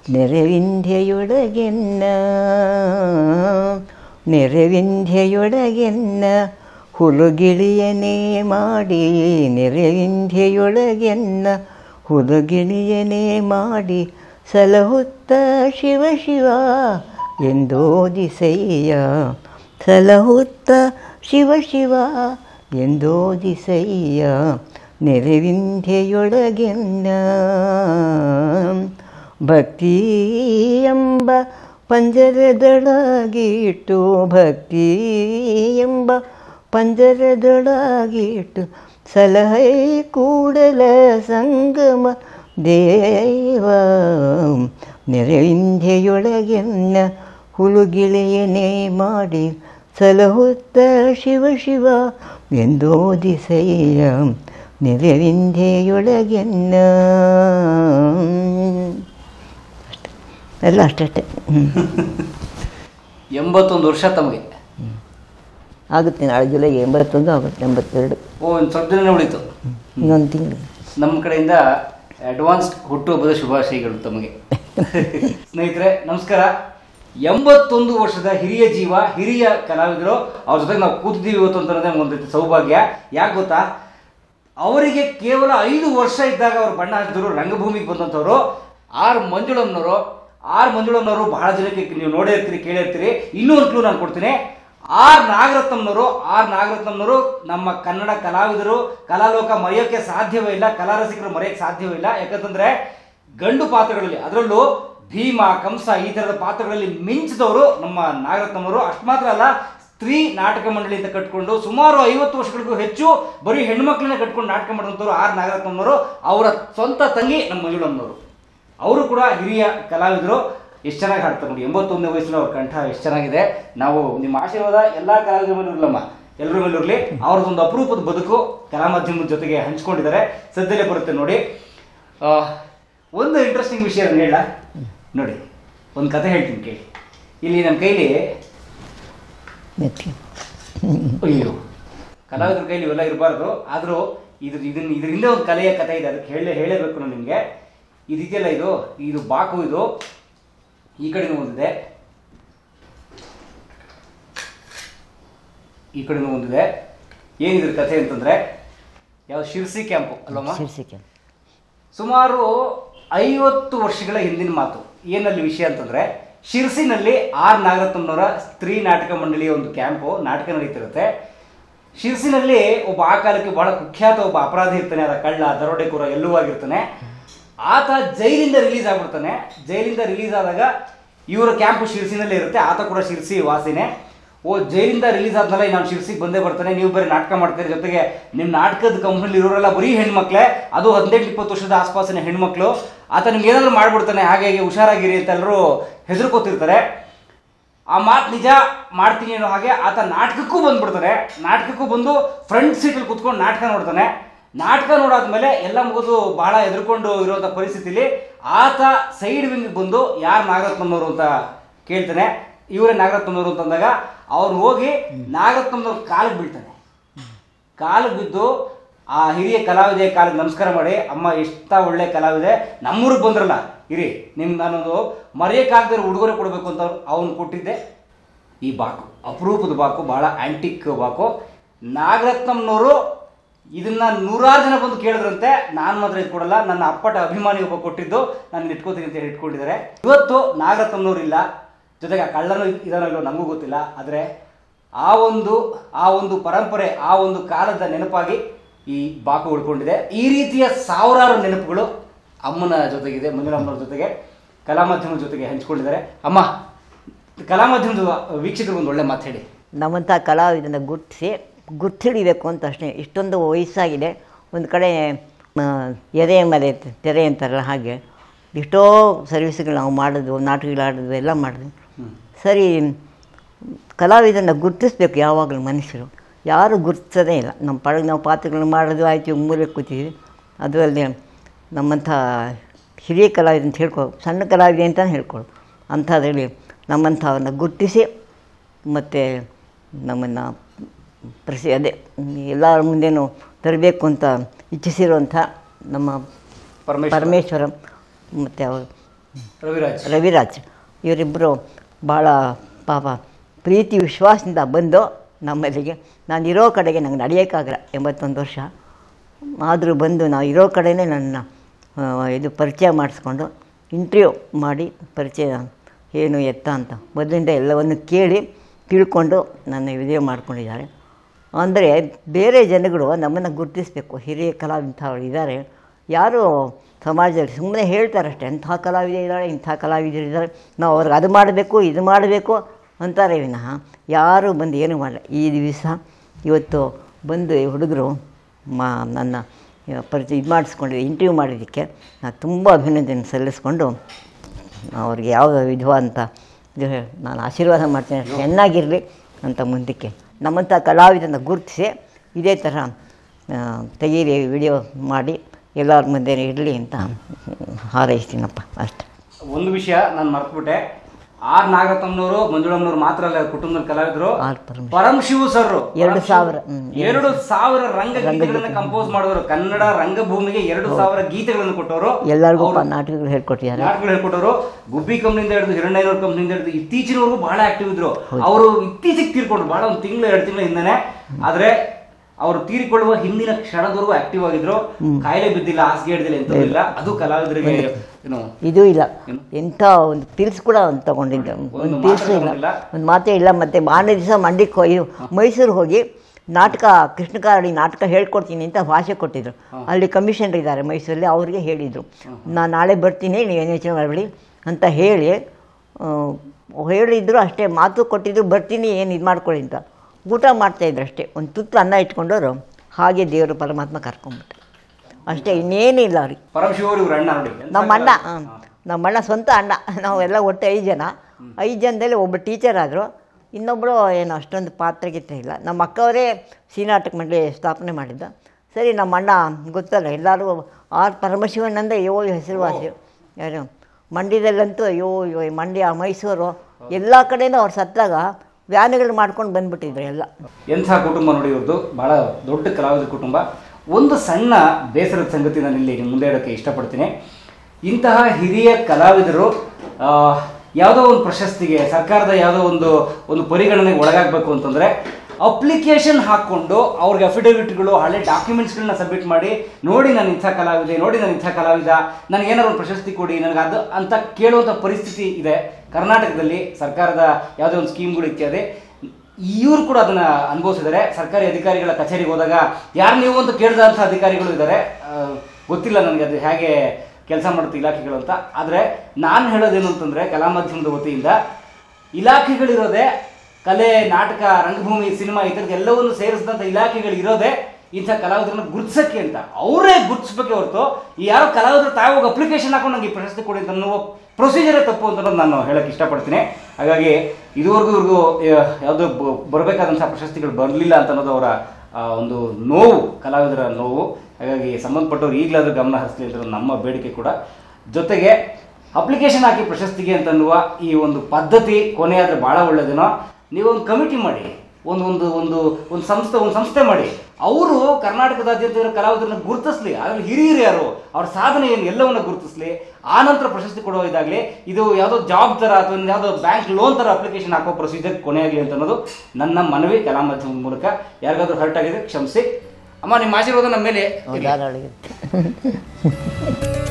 ನೆರೆವಿಂಧ್ಯೆಯೊಳಗೆನ್ನ ನೆರೆವಿಂಧ್ಯೆಯೊಳಗೆನ್ನ ಹುಲುಗಿಳಿಯನೇ ಮಾಡಿ ನೆರೆವಿಂಧ್ಯೆಯೊಳಗೆನ್ನ ಹುಲುಗಿಳಿಯನೇ ಮಾಡಿ ಸಲಹುತ್ತ ಶಿವ ಶಿವ ಎಂದೋದಿಸಯ್ಯ ಸಲಹುತ್ತ ಶಿವ ಶಿವ ಎಂದೋದಿಸಯ್ಯ ನೆರೆವಿಂಧ್ಯೆಯೊಳಗೆನ್ನ ಭಕ್ತಿ ಎಂಬ ಪಂಜರದೊಳಗಿಟ್ಟು ಭಕ್ತಿ ಎಂಬ ಪಂಜರದೊಳಗಿಟ್ಟು ಸಲಹೆ ಕೂಡಲ ಸಂಗಮ ದೇವ ನೆರೆವಿಂಧ್ಯೆಯೊಳಗೆನ್ನ ಹುಳುಗಿಳೆಯನೇ ಮಾಡಿ ಸಲಹುತ್ತ ಶಿವ ಶಿವ ಎಂದೋದಿಸಯ್ಯ ನೆರೆವಿಂಧ್ಯೆಯೊಳಗೆನ್ನ ಎಲ್ಲ ಅಷ್ಟೇ ಹ್ಞೂ ಎಂಬತ್ತೊಂದು ವರ್ಷ ತಮಗೆ ಆಗುತ್ತೆ ನಾಳೆ ಜುಲೈಗೆ ಎಂಬತ್ತೊಂದು ಆಗುತ್ತೆ ಎಂಬತ್ತೆರಡು ಓ ಒಂದು ಸ್ವಲ್ಪ ದಿನ ಉಳಿತು ಇನ್ನೊಂದು ತಿಂಗಳು ನಮ್ಮ ಕಡೆಯಿಂದ ಅಡ್ವಾನ್ಸ್ಡ್ ಹುಟ್ಟುಹಬ್ಬದ ಶುಭಾಶಯಗಳು ತಮಗೆ ಸ್ನೇಹಿತರೆ ನಮಸ್ಕಾರ ಎಂಬತ್ತೊಂದು ವರ್ಷದ ಹಿರಿಯ ಜೀವ ಹಿರಿಯ ಕಲಾವಿದರು ಅವ್ರ ಜೊತೆಗೆ ನಾವು ಕೂತಿದ್ದೀವಿ ಇವತ್ತು ಅಂತ ಅನ್ನೋದೇ ಒಂದು ರೀತಿ ಸೌಭಾಗ್ಯ ಯಾಕೆ ಗೊತ್ತಾ ಅವರಿಗೆ ಕೇವಲ ಐದು ವರ್ಷ ಇದ್ದಾಗ ಅವ್ರು ಬಣ್ಣ ಹಚ್ಚಿದ್ರು ರಂಗಭೂಮಿಗೆ ಬಂದಂಥವ್ರು ಆರ್ ಮಂಜುಳಮ್ಮನವರು ಆರ್ ಮಂಜುಳಮ್ಮನವರು ಬಹಳ ಜನಕ್ಕೆ ನೀವು ನೋಡೇ ಇರ್ತೀರಿ ಕೇಳಿರ್ತೀರಿ ಇನ್ನೂ ಒಂದು ಕ್ಲೂ ನಾನು ಕೊಡ್ತೀನಿ ಆರ್ ನಾಗರತ್ನಂನವರು ಆರ್ ನಾಗರತ್ನಂನವರು ನಮ್ಮ ಕನ್ನಡ ಕಲಾವಿದರು ಕಲಾಲೋಕ ಮರೆಯೋಕ್ಕೆ ಸಾಧ್ಯವೇ ಇಲ್ಲ ಕಲಾರಸಿಕರು ಮರೆಯೋಕ್ಕೆ ಸಾಧ್ಯವೇ ಇಲ್ಲ ಯಾಕಂತಂದ್ರೆ ಗಂಡು ಪಾತ್ರಗಳಲ್ಲಿ ಅದರಲ್ಲೂ ಭೀಮ ಕಂಸ ಈ ಥರದ ಪಾತ್ರಗಳಲ್ಲಿ ಮಿಂಚಿದವರು ನಮ್ಮ ನಾಗರತ್ನವರು ಅಷ್ಟು ಮಾತ್ರ ಅಲ್ಲ ಸ್ತ್ರೀ ನಾಟಕ ಮಂಡಳಿ ಅಂತ ಕಟ್ಕೊಂಡು ಸುಮಾರು ಐವತ್ತು ವರ್ಷಗಳಿಗೂ ಹೆಚ್ಚು ಬರೀ ಹೆಣ್ಮಕ್ಳನ್ನ ಕಟ್ಕೊಂಡು ನಾಟಕ ಮಾಡಿದಂಥವ್ರು ಆರ್ ನಾಗರತ್ನವರು ಅವರ ಸ್ವಂತ ತಂಗಿ ನಮ್ಮ ಮಂಜುಳಮ್ಮನವರು ಅವರು ಕೂಡ ಹಿರಿಯ ಕಲಾವಿದರು ಎಷ್ಟು ಚೆನ್ನಾಗಿ ಹಾಡ್ತಾರೆ ನೋಡಿ ಎಂಬತ್ತೊಂದನೇ ವಯಸ್ಸಿನ ಅವ್ರ ಕಂಠ ಎಷ್ಟು ಚೆನ್ನಾಗಿದೆ ನಾವು ನಿಮ್ಮ ಆಶೀರ್ವಾದ ಎಲ್ಲ ಕಲಾವಿದರ ಮೇಲೂ ಇರಲಮ್ಮ ಎಲ್ಲರ ಮೇಲೂ ಇರಲಿ ಅವ್ರದ್ದೊಂದು ಅಪರೂಪದ ಬದುಕು ಕಲಾ ಮಾಧ್ಯಮದ ಜೊತೆಗೆ ಹಂಚ್ಕೊಂಡಿದ್ದಾರೆ ಸದ್ಯದಲ್ಲೇ ಬರುತ್ತೆ ನೋಡಿ ಆ, ಒಂದು ಇಂಟ್ರೆಸ್ಟಿಂಗ್ ವಿಷಯ ಹೇಳ ನೋಡಿ ಒಂದು ಕತೆ ಹೇಳ್ತೀನಿ ಕೇಳಿ ಇಲ್ಲಿ ನನ್ನ ಕೈಲಿ ಮೆತ್ತಿ ಅಯ್ಯೋ ಕಲಾವಿದರ ಕೈಲಿ ಇವೆಲ್ಲ ಇರಬಾರ್ದು ಆದರೂ ಇದ್ರ ಇದನ್ನ ಇದ್ರ ಹಿಂದೆ ಒಂದು ಕಲೆಯ ಕಥೆ ಇದೆ ಅದಕ್ಕೆ ಹೇಳೇ ಹೇಳಬೇಕು ನಾನು ನಿಮಗೆ ಇದೆಯಲ್ಲ ಇದು ಇದು ಬಾಕು ಇದು ಈ ಕಡೆನೂ ಒಂದಿದೆ ಈ ಕಡೆನೂ ಒಂದಿದೆ ಏನಿದ್ರ ಕಥೆ ಅಂತಂದ್ರೆ ಯಾವ ಶಿರ್ಸಿ ಕ್ಯಾಂಪು ಅಲ್ಲಮ್ಮ ಶಿರ್ಸಿಕೆ ಸುಮಾರು ಐವತ್ತು ವರ್ಷಗಳ ಹಿಂದಿನ ಮಾತು ಏನಲ್ಲಿ ವಿಷಯ ಅಂತಂದ್ರೆ ಶಿರ್ಸಿನಲ್ಲಿ ಆರ್ ನಾಗರತ್ನವರ ಸ್ತ್ರೀ ನಾಟಕ ಮಂಡಳಿಯ ಒಂದು ಕ್ಯಾಂಪು ನಾಟಕ ನಡೀತಿರುತ್ತೆ ಶಿರ್ಸಿನಲ್ಲಿ ಒಬ್ಬ ಆ ಕಾಲಕ್ಕೆ ಬಹಳ ಕುಖ್ಯಾತ ಒಬ್ಬ ಅಪರಾಧಿ ಇರ್ತಾನೆ ಅದ ಕಳ್ಳ ದರೋಡೆಕೋರ ಎಲ್ಲವೂ ಆಗಿರ್ತಾನೆ ಆತ ಜೈಲಿಂದ ರಿಲೀಸ್ ಆಗ್ಬಿಡ್ತಾನೆ ಜೈಲಿಂದ ರಿಲೀಸ್ ಆದಾಗ ಇವರ ಕ್ಯಾಂಪ್ ಶಿರ್ಸಿನಲ್ಲೇ ಇರುತ್ತೆ ಆತ ಕೂಡ ಶಿರ್ಸಿ ವಾಸಿನೇ ಓ ಜೈಲಿಂದ ರಿಲೀಸ್ ಆದ್ಮೇಲೆ ನಾನು ಶಿರ್ಸಿಗೆ ಬಂದೇ ಬರ್ತಾನೆ ನೀವು ಬರೀ ನಾಟಕ ಮಾಡ್ತೀರಿ ಜೊತೆಗೆ ನಿಮ್ಮ ನಾಟಕದ ಕಂಪ್ನಿಲಿ ಇರೋರೆಲ್ಲ ಬರೀ ಹೆಣ್ಮಕ್ಳೇ ಅದು ಹದಿನೆಂಟು ಇಪ್ಪತ್ತು ವರ್ಷದ ಆಸ್ಪಾಸಿನ ಹೆಣ್ಮಕ್ಳು ಆತ ನಿಮ್ಗೆ ಏನಾದ್ರು ಮಾಡ್ಬಿಡ್ತಾನೆ ಹಾಗೆ ಹೀಗೆ ಹುಷಾರಾಗಿರಿ ಅಂತ ಎಲ್ಲರೂ ಹೆದರ್ಕೋತಿರ್ತಾರೆ ಆ ಮಾತು ನಿಜ ಮಾಡ್ತೀನಿ ಅನ್ನೋ ಹಾಗೆ ಆತ ನಾಟಕಕ್ಕೂ ಬಂದ್ಬಿಡ್ತಾನೆ ನಾಟಕಕ್ಕೂ ಬಂದು ಫ್ರಂಟ್ ಸೀಟಲ್ಲಿ ಕುತ್ಕೊಂಡು ನಾಟಕ ನೋಡ್ತಾನೆ ನಾಟಕ ನೋಡಾದ್ಮೇಲೆ ಎಲ್ಲ ಮುಗಿದು ಬಹಳ ಹೆದರ್ಕೊಂಡು ಇರುವಂಥ ಪರಿಸ್ಥಿತಿಲಿ ಆತ ಸೈಡ್ ವಿಂಗ್ ಬಂದು ಯಾರು ನಾಗರತ್ನಮ್ಮನವರು ಅಂತ ಕೇಳ್ತಾನೆ ಇವರೇ ನಾಗರತ್ನಮ್ಮನವರು ಅಂತಂದಾಗ ಅವ್ರು ಹೋಗಿ ನಾಗರತ್ನಮ್ಮನವ್ರ ಕಾಲಿಗೆ ಬೀಳ್ತಾನೆ ಕಾಲಿಗೆ ಬಿದ್ದು ಆ ಹಿರಿಯ ಕಲಾವಿದೆ ಕಾಲಿಗೆ ನಮಸ್ಕಾರ ಮಾಡಿ ಅಮ್ಮ ಎಷ್ಟ ಒಳ್ಳೆ ಕಲಾವಿದೆ ನಮ್ಮೂರಿಗೆ ಬಂದ್ರಲ್ಲ ಇರಿ ನಿಮ್ಗೆ ನಾನೊಂದು ಮರೆಯಕ್ಕಾಗದಿರೋ ಉಡುಗೊರೆ ಕೊಡಬೇಕು ಅಂತ ಅವನು ಕೊಟ್ಟಿದ್ದೆ ಈ ಬಾಕು ಅಪರೂಪದ ಬಾಕು ಬಹಳ ಆಂಟಿಕ್ ಬಾಕು ನಾಗರತ್ನಂನವರು ಇದನ್ನ ನೂರಾರು ಜನ ಬಂದು ಕೇಳಿದ್ರಂತೆ ನಾನು ಮಾತ್ರ ಇದು ಕೊಡಲ್ಲ ನನ್ನ ಅಪ್ಪಟ ಅಭಿಮಾನಿ ಒಬ್ಬ ಕೊಟ್ಟಿದ್ದು ನಾನು ಇಟ್ಕೋತೀನಿ ಅಂತ ಹೇಳಿ ಇಟ್ಕೊಂಡಿದ್ದಾರೆ ಇವತ್ತು ನಾಗರತ್ನಂನವ್ರು ಇಲ್ಲ ಜೊತೆಗೆ ಆ ಕಳ್ಳನೂ ಇದಾನೋ ಇಲ್ಲೋ ನನಗೂ ಗೊತ್ತಿಲ್ಲ ಆದರೆ ಆ ಒಂದು ಆ ಒಂದು ಪರಂಪರೆ ಆ ಒಂದು ಕಾಲದ ನೆನಪಾಗಿ ಈ ಬಾಕು ಉಳ್ಕೊಂಡಿದೆ ಈ ರೀತಿಯ ಸಾವಿರಾರು ನೆನಪುಗಳು ಅಮ್ಮನ ಜೊತೆಗಿದೆ ಮಂಜುಳಮ್ಮನವ್ರ ಜೊತೆಗೆ ಕಲಾ ಮಾಧ್ಯಮದ ಜೊತೆಗೆ ಹಂಚಿಕೊಂಡಿದ್ದಾರೆ ಅಮ್ಮ ಕಲಾ ಮಾಧ್ಯಮದ ವೀಕ್ಷಕರಿಗೆ ಒಂದು ಒಳ್ಳೆ ಮಾತು ಹೇಳಿ ನಮ್ಮಂಥ ಕಲಾವಿದನ ಗುರ್ತಿಸಿ ಗುರ್ತಿಡಿಬೇಕು ಅಂತ ಅಷ್ಟೇ ಇಷ್ಟೊಂದು ವಯಸ್ಸಾಗಿದೆ ಒಂದು ಕಡೆ ಆ, ಎದೆ ಮೇಲೆ ತೆರೆ ಅಂತಾರಲ್ಲ ಹಾಗೆ ಎಷ್ಟೋ ಸರ್ವಿಸ್ಗಳು ನಾವು ಮಾಡೋದು ನಾಟಕಗಳು ಆಡೋದು ಎಲ್ಲ ಮಾಡಿದ್ವಿ ಸರಿ ಕಲಾವಿದನ ಗುರ್ತಿಸ್ಬೇಕು ಯಾವಾಗಲೂ ಮನುಷ್ಯರು ಯಾರು ಗುರ್ತಿಸೋದೇ ಇಲ್ಲ ನಮ್ಮ ಪಳಗೆ ನಾವು ಪಾತ್ರಗಳನ್ನ ಮಾಡೋದು ಆಯ್ತು ಮೂಲೆ ಕೂತಿದ್ವಿ ಅದು ಅಲ್ಲದೆ ನಮ್ಮಂಥ ಹಿರಿಯ ಕಲಾವಿದ ಅಂತ ಹೇಳ್ಕೊ ಸಣ್ಣ ಕಲಾವಿದೆ ಅಂತಲೇ ಹೇಳ್ಕೊಳ್ಳು ಅಂಥದ್ರಲ್ಲಿ ನಮ್ಮಂಥವನ್ನ ಗುರ್ತಿಸಿ ಮತ್ತು ನಮ್ಮನ್ನು ಪ್ರಸಿ ಅದೇ ಎಲ್ಲರ ಮುಂದೆನೂ ತರಬೇಕು ಅಂತ ಇಚ್ಛಿಸಿರುವಂಥ ನಮ್ಮ ಪರಮೇಶ್ವರ. ಪರಮೇಶ್ವರ ಮತ್ತು ಅವರು ರವಿರಾಜ್ ರವಿರಾಜ್ ಇವರಿಬ್ಬರು ಭಾಳ ಪಾಪ ಪ್ರೀತಿ ವಿಶ್ವಾಸದಿಂದ ಬಂದು ನಮ್ಮಲ್ಲಿಗೆ ನಾನು ಇರೋ ಕಡೆಗೆ ನಂಗೆ ನಡೆಯೋಕ್ಕಾಗಲ್ಲ ಎಂಬತ್ತೊಂದು ವರ್ಷ ಆದರೂ ಬಂದು ನಾವು ಇರೋ ಕಡೆನೇ ನನ್ನ ಆ, ಇದು ಪರಿಚಯ ಮಾಡಿಸ್ಕೊಂಡು ಇಂಟರ್ವ್ಯೂ ಮಾಡಿ ಪರಿಚಯ ಏನು ಎತ್ತ ಅಂತ ಮೊದಲಿಂದ ಎಲ್ಲವನ್ನು ಕೇಳಿ ತಿಳ್ಕೊಂಡು ನನ್ನ ವಿಡಿಯೋ ಮಾಡ್ಕೊಂಡಿದ್ದಾರೆ ಅಂದರೆ ಬೇರೆ ಜನಗಳು ನಮ್ಮನ್ನು ಗುರುತಿಸಬೇಕು ಹಿರಿಯ ಕಲಾವಿದಂಥವ್ರು ಇದ್ದಾರೆ ಯಾರು ಸಮಾಜದಲ್ಲಿ ಸುಮ್ಮನೆ ಹೇಳ್ತಾರಷ್ಟೇ ಅಂಥ ಕಲಾವಿದ ಇದ್ದಾಳೆ ಇಂಥ ಕಲಾವಿದರು ಇದ್ದಾರೆ ನಾವು ಅವ್ರಿಗೆ ಅದು ಮಾಡಬೇಕು ಇದು ಮಾಡಬೇಕು ಅಂತಾರೆ ವಿನಃ ಯಾರು ಬಂದು ಏನು ಮಾಡಲ್ಲ ಈ ದಿವಸ ಇವತ್ತು ಬಂದು ಈ ಹುಡುಗರು ಮಾ ನನ್ನ ಪರಿಚಯ ಇದು ಮಾಡಿಸ್ಕೊಂಡಿದ್ದೆ ಇಂಟರ್ವ್ಯೂ ಮಾಡಿದ್ದಕ್ಕೆ ನಾನು ತುಂಬ ಅಭಿನಂದನೆ ಸಲ್ಲಿಸ್ಕೊಂಡು ಅವ್ರಿಗೆ ಯಾವ ವಿಧವಾದಂಥ ಇದು ಹೇ- ನಾನು ಆಶೀರ್ವಾದ ಮಾಡ್ತೇನೆ ಚೆನ್ನಾಗಿರಲಿ ಅಂತ ಮುಂದಕ್ಕೆ ನಮ್ಮಂಥ ಕಲಾವಿದನ ಗುರುತಿಸಿ ಇದೇ ಥರ ಆ, ತೆಗೀರಿ ವಿಡಿಯೋ ಮಾಡಿ ಎಲ್ಲರ ಮುಂದೆ ಇರಲಿ ಅಂತ ಹಾರೈಸ್ತೀನಪ್ಪ ಅಷ್ಟೆ ಒಂದು ವಿಷಯ ನಾನು ಮರ್ತ್ಬಿಟ್ಟೆ ಆರ್ ನಾಗರತ್ನವರು ಮಂಜುಳಮ್ಮನವರು ಮಾತ್ರ ಅಲ್ಲ ಕುಟುಂಬದ ಕಲಾವಿದರು ಆರ್ ಪರಮೇಶ್ವರ್. ಪರಂ ಶಿವು ಸರ್ ಎರಡು ಸಾವಿರ, ಹ್ಮ್, ಎರಡು ಸಾವಿರ ರಂಗ ಗೀತೆಗಳನ್ನ ಕಂಪೋಸ್ ಮಾಡಿದವರು ಕನ್ನಡ ರಂಗಭೂಮಿಗೆ ಎರಡು ಸಾವಿರ ಗೀತೆಗಳನ್ನು ಕೊಟ್ಟವರು ಎಲ್ಲರಿಗೂ ಪ ನಾಟಕಗಳು ಹೇಳ್ಕೊಟ್ಟಿದ್ದಾರೆ ನಾಟಕಗಳು ಹೇಳ್ಕೊಟ್ಟವರು ಗುಬ್ಬಿ ಕಂಪ್ನಿಯಿಂದ ಹಿಡಿದು ಹಿರಣ್ಣಯ್ಯನವ್ರ ಕಂಪ್ನಿಯಿಂದ ಹಿಡಿದು ಇತ್ತೀಚಿನವರೆಗೂ ಬಹಳ ಆಕ್ಟಿವ್ ಇದ್ರು ಅವರು ಇತ್ತೀಚೆಗೆ ತೀರ್ಕೊಂಡ್ರು ಬಹಳ ಒಂದು ತಿಂಗಳು ಎರಡು ತಿಂಗಳ ಹಿಂದೆನೆ ಆದ್ರೆ ಅವರು ತೀರಿಕೊಳ್ಳುವ ಹಿಂದಿನ ಕ್ಷಣದವರೆಗೂ ಆಕ್ಟಿವ್ ಆಗಿದ್ರು ಕಾಯಿಲೆ ಬಿದ್ದಿಲ್ಲ ಹಾಸಿಗೆ ಹಿಡಿದಿಲ್ಲ ಎಂತದಿಲ್ಲ ಅದು ಕಲಾವಿದರಿಗೆ ಏನು ಇದೂ ಇಲ್ಲ ಎಂಥ ಒಂದು ಪಿಲ್ಸ್ ಕೂಡ ಒಂದು ತಗೊಂಡಿದ್ದೆ ಒಂದು ಪಿಲ್ಸು ಇಲ್ಲ ತಗೊಂಡಿಲ್ಲ. ಒಂದು ಮಾತೇ ಇಲ್ಲ ಮತ್ತು ಮಾರನೇ ದಿವಸ ಮಂಡ್ಯಕ್ಕೆ ಹೋಗಿ ಮೈಸೂರು ಹೋಗಿ ನಾಟಕ ಕೃಷ್ಣಕಾರಡಿ ನಾಟಕ ಹೇಳ್ಕೊಡ್ತೀನಿ ಅಂತ ಭಾಷೆ ಕೊಟ್ಟಿದ್ರು ಅಲ್ಲಿ ಕಮಿಷನರ್ ಇದ್ದಾರೆ ಮೈಸೂರಲ್ಲಿ ಅವ್ರಿಗೆ ಹೇಳಿದರು ನಾನು ನಾಳೆ ಬರ್ತೀನಿ ನೀವೇನು ಯೋಚನೆ ಮಾಡಬೇಡಿ ಅಂತ ಹೇಳಿ ಆ, ಹೇಳಿದ್ರು ಅಷ್ಟೇ ಮಾತು ಕೊಟ್ಟಿದ್ರು ಬರ್ತೀನಿ ಏನು ಇದು ಮಾಡ್ಕೊಳ್ಳಿ ಅಂತ ಊಟ ಮಾಡ್ತಾಯಿದ್ರು ಅಷ್ಟೇ ಒಂದು ತುತ್ತು ಅನ್ನ ಇಟ್ಕೊಂಡವರು ಹಾಗೆ ದೇವರು ಪರಮಾತ್ಮ ಕರ್ಕೊಂಬಿಟ್ರು ಅಷ್ಟೇ ಇನ್ನೇನಿಲ್ಲ ಅವ್ರಿಗೆ ಪರಂ ಶಿವ ಇವ್ರ ಅಣ್ಣ ನೋಡಿ ಎಂತ ನಮ್ಮ ಅಣ್ಣ ಕಲಾವಿದ. ಹ್ಮ್. ನಮ್ಮ ಅಣ್ಣ ಸ್ವಂತ ಅಣ್ಣ ನಾವೆಲ್ಲ ಒಟ್ಟು ಐದು ಜನ ಐದು ಜನದಲ್ಲಿ ಒಬ್ಬ ಟೀಚರ್ ಆದರು ಇನ್ನೊಬ್ಬರು ಏನು ಅಷ್ಟೊಂದು ಪಾತ್ರಗೀತೆ ಇಲ್ಲ ನಮ್ಮ ಅಕ್ಕವರೇ ಸಿನಾಟಕ ಮಂಡಳಿ ಸ್ಥಾಪನೆ ಮಾಡಿದ್ದ ಸರಿ ನಮ್ಮ ಅಣ್ಣ ಗೊತ್ತಲ್ಲ ಎಲ್ಲರೂ ಆರ್ ಪರಮಶಿವನ್ ಅಂದರೆ ಅಯ್ಯೋ ಹೆಸರುವಾಸಿ ಯಾರು ಮಂಡ್ಯದಲ್ಲಂತೂ ಅಯ್ಯೋ ಅಯ್ಯೋ ಈ ಮಂಡ್ಯ ಮೈಸೂರು ಎಲ್ಲ ಕಡೆನೂ ಅವ್ರು ಸತ್ತಾಗ ವ್ಯಾನ್ಗಳು ಮಾಡ್ಕೊಂಡು ಬಂದ್ಬಿಟ್ಟಿದ್ರು ಎಲ್ಲ ಎಂಥ ಕುಟುಂಬ ನೋಡಿ ಇವ್ರದ್ದು ಬಹಳ ದೊಡ್ಡ ಕಲಾವಿದ ಕುಟುಂಬ ಒಂದು ಸಣ್ಣ ಬೇಸರದ ಸಂಗತಿ ನಾನು ಇಲ್ಲಿ ನಿಮ್ ಮುಂದೆ ಇಡೋಕ್ಕೆ ಇಷ್ಟಪಡ್ತೀನಿ ಇಂತಹ ಹಿರಿಯ ಕಲಾವಿದರು ಆ, ಯಾವುದೋ ಒಂದು ಪ್ರಶಸ್ತಿಗೆ ಸರ್ಕಾರದ ಯಾವುದೋ ಒಂದು ಒಂದು ಪರಿಗಣನೆಗೆ ಒಳಗಾಗಬೇಕು ಅಂತಂದ್ರೆ ಅಪ್ಲಿಕೇಶನ್ ಹಾಕ್ಕೊಂಡು ಅವ್ರಿಗೆ ಅಫಿಡವಿಟ್ಗಳು ಹಳೆ ಡಾಕ್ಯುಮೆಂಟ್ಸ್ಗಳನ್ನ ಸಬ್ಮಿಟ್ ಮಾಡಿ ನೋಡಿ ನಾನು ಇಂಥ ಕಲಾವಿದೆ ನೋಡಿ ನಾನು ಇಂಥ ಕಲಾವಿದ ನನಗೆ ಏನಾದ್ರು ಒಂದು ಪ್ರಶಸ್ತಿ ಕೊಡಿ ನನಗೆ ಅದು ಅಂತ ಕೇಳುವಂಥ ಪರಿಸ್ಥಿತಿ ಇದೆ ಕರ್ನಾಟಕದಲ್ಲಿ ಸರ್ಕಾರದ ಯಾವುದೇ ಒಂದು ಸ್ಕೀಮ್ಗಳು ಇತ್ಯಾದಿ ಇವರು ಕೂಡ ಅದನ್ನ ಅನುಭವಿಸಿದ್ದಾರೆ ಸರ್ಕಾರಿ ಅಧಿಕಾರಿಗಳ ಕಚೇರಿಗೆ ಹೋದಾಗ ಯಾರು ನೀವು ಅಂತ ಕೇಳಿದಂಥ ಅಧಿಕಾರಿಗಳು ಇದ್ದಾರೆ ಆ, ಗೊತ್ತಿಲ್ಲ ನನಗೆ ಅದು ಹೇಗೆ ಕೆಲಸ ಮಾಡುತ್ತೆ ಇಲಾಖೆಗಳು ಅಂತ ಆದರೆ ನಾನು ಹೇಳೋದೇನು ಅಂತಂದ್ರೆ ಕಲಾ ಮಾಧ್ಯಮದ ವತಿಯಿಂದ ಇಲಾಖೆಗಳಿರೋದೇ ಕಲೆ ನಾಟಕ ರಂಗಭೂಮಿ ಸಿನಿಮಾ ಈ ಥರದ್ದು ಎಲ್ಲವನ್ನು ಸೇರಿಸಿದಂಥ ಇಲಾಖೆಗಳು ಇರೋದೇ ಇಂಥ ಕಲಾವಿದರನ್ನ ಗುರ್ತಿಸಕ್ಕೆ ಅಂತ ಅವರೇ ಗುರ್ತಿಸ್ಬೇಕೆ ಹೊರತು ಈ ಯಾರೋ ಕಲಾವಿದರು ತಾವು ಅಪ್ಲಿಕೇಶನ್ ಹಾಕೊಂಡು ನಂಗೆ ಈ ಪ್ರಶಸ್ತಿ ಕೊಡಿ ಅಂತ ಅನ್ನುವ ಪ್ರೊಸೀಜರೇ ತಪ್ಪು ಅಂತ ಅನ್ನೋದು ನಾನು ಹೇಳಕ್ಕೆ ಇಷ್ಟಪಡ್ತೀನಿ ಹಾಗಾಗಿ ಇದುವರೆಗೂ ಇವ್ರಿಗೂ ಯಾವುದೋ ಬರಬೇಕಾದಂಥ ಪ್ರಶಸ್ತಿಗಳು ಬರಲಿಲ್ಲ ಅಂತ ಅನ್ನೋದು ಅವರ ಆ, ಒಂದು ನೋವು ಕಲಾವಿದರ ನೋವು ಹಾಗಾಗಿ ಸಂಬಂಧಪಟ್ಟವ್ರು ಈಗಲಾದ್ರೂ ಗಮನ ಹರಿಸಲಿ ಅಂತ ನಮ್ಮ ಬೇಡಿಕೆ ಕೂಡ ಜೊತೆಗೆ ಅಪ್ಲಿಕೇಶನ್ ಹಾಕಿ ಪ್ರಶಸ್ತಿಗೆ ಅಂತ ಅನ್ನುವ ಈ ಒಂದು ಪದ್ಧತಿ ಕೊನೆಯಾದ್ರೆ ಬಹಳ ಒಳ್ಳೇದೇನೋ ನೀವು ಒಂದು ಕಮಿಟಿ ಮಾಡಿ ಒಂದು ಒಂದು ಒಂದು ಒಂದು ಸಂಸ್ಥೆ ಒಂದು ಸಂಸ್ಥೆ ಮಾಡಿ ಅವರು ಕರ್ನಾಟಕದಾದ್ಯಂತ ಇರೋ ಕಲಾವಿದರನ್ನ ಗುರುತಿಸ್ಲಿ ಅದರಲ್ಲಿ ಹಿರಿಯರು ಯಾರು ಅವ್ರ ಸಾಧನೆ ಏನು ಎಲ್ಲವನ್ನ ಗುರುತಿಸ್ಲಿ ಆ ನಂತರ ಪ್ರಶಸ್ತಿ ಕೊಡೋ ಇದಾಗಲಿ ಇದು ಯಾವುದೋ ಜಾಬ್ ಥರ ಅಥವಾ ಯಾವುದೋ ಬ್ಯಾಂಕ್ ಲೋನ್ ಥರ ಅಪ್ಲಿಕೇಶನ್ ಹಾಕೋ ಪ್ರೊಸೀಜರ್ ಕೊನೆಯಾಗಲಿ ಅಂತ ಅನ್ನೋದು ನನ್ನ ಮನವಿ ಕಲಾ ಮಾಧ್ಯಮದ ಮೂಲಕ ಯಾರಿಗಾದ್ರೂ ಹರ್ಟ್ ಆಗಿದೆ ಕ್ಷಮಿಸಿ ಅಮ್ಮ ನಿಮ್ಮ ಆಶೀರ್ವಾದ ನಮ್ಮ ಮೇಲೆ ಇರ್ಲಿ. ಧಾರಾಳ